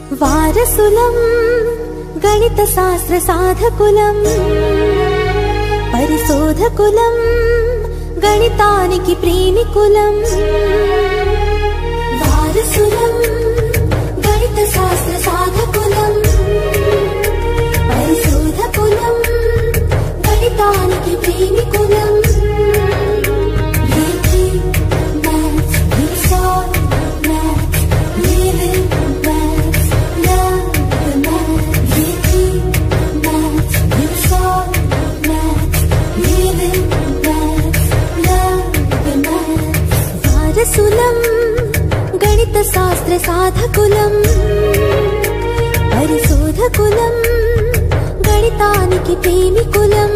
వారసులం గణిత శాస్త్ర సాధకులం పరిశోధకులం గణితానికి ప్రేమికులం వారసులం గణిత శాస్త్ర సాధకులం పరిశోధకులం గణితానికి ప్రేమికులం వారసులం గణిత శాస్త్ర సాధకులం పరిశోధకులం గణితానికి ప్రేమికులం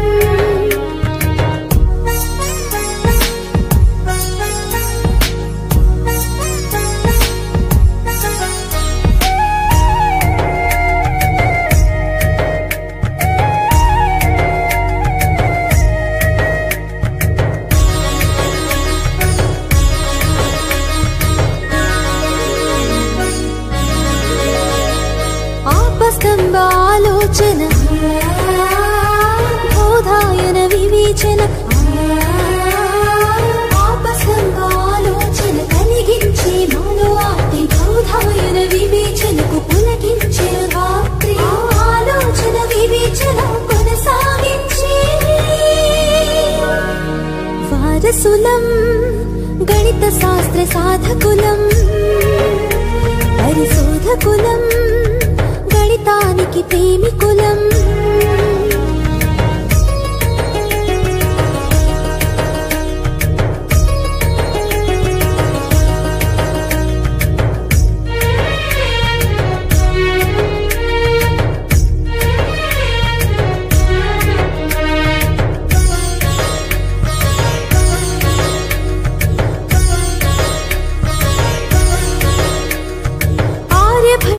ఆపస్తంభ ఆలోచన బోధాయన వివేచన ఆపస్తంభ ఆలోచన కలిగించే మాలో ఆప్తి బోధాయన వివేచనకు పులకించే రాత్రి ఆలోచన వివేచన కొనసాగించే వారసులం గణిత శాస్త్ర సాధకులం పరిశోధకులం గణితానికి ప్రేమికులం